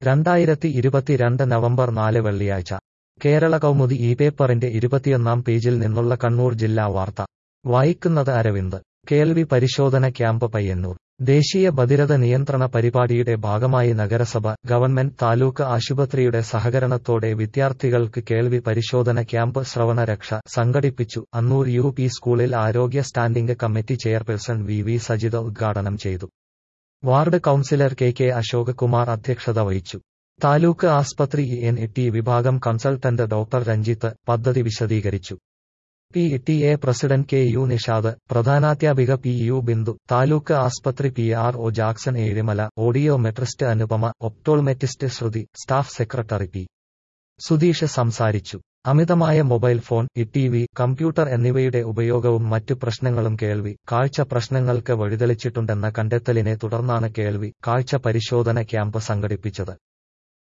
രണ്ടായിരത്തി ഇരുപത്തിരണ്ട് നവംബർ നാല് വെള്ളിയാഴ്ച കേരള കൗമുദി ഈ പേപ്പറിന്റെ ഇരുപത്തിയൊന്നാം പേജിൽ നിന്നുള്ള കണ്ണൂർ ജില്ലാ വാർത്ത വായിക്കുന്നത് അരവിന്ദ് കേൾവി പരിശോധന ക്യാമ്പ് പയ്യന്നൂർ ദേശീയ ബധിരത നിയന്ത്രണ പരിപാടിയുടെ ഭാഗമായി നഗരസഭ ഗവൺമെന്റ് താലൂക്ക് ആശുപത്രിയുടെ സഹകരണത്തോടെ വിദ്യാർത്ഥികൾക്ക് കേൾവി പരിശോധന ക്യാമ്പ് ശ്രവണരക്ഷ സംഘടിപ്പിച്ചു അന്നൂർ യു പി സ്കൂളിൽ ആരോഗ്യ standing committee chairperson V V Sajitha ഉദ്ഘാടനം ചെയ്തു ward councillor K K Ashok Kumar അധ്യക്ഷത വഹിച്ചു താലൂക്ക് ആസ്പത്രി എൻ ടി വിഭാഗം കൺസൾട്ടന്റ് ഡോക്ടർ രഞ്ജിത്ത് പദ്ധതി വിശദീകരിച്ചു P T A president K U Nishad പ്രധാനാധ്യാപിക പി യു ബിന്ദു താലൂക്ക് ആസ്പത്രി P R O Jackson Ezhimala audiometrist Anupama optometrist Shruthi staff secretary P Sudheesh സംസാരിച്ചു അമിതമായ mobile phone E T V computer എന്നിവയുടെ ഉപയോഗവും മറ്റു പ്രശ്നങ്ങളും കേൾവി കാഴ്ച പ്രശ്നങ്ങൾക്ക് വഴിതെളിച്ചിട്ടുണ്ടെന്ന കണ്ടെത്തലിനെ തുടർന്നാണ് കേൾവി കാഴ്ച പരിശോധന ക്യാമ്പ് സംഘടിപ്പിച്ചത്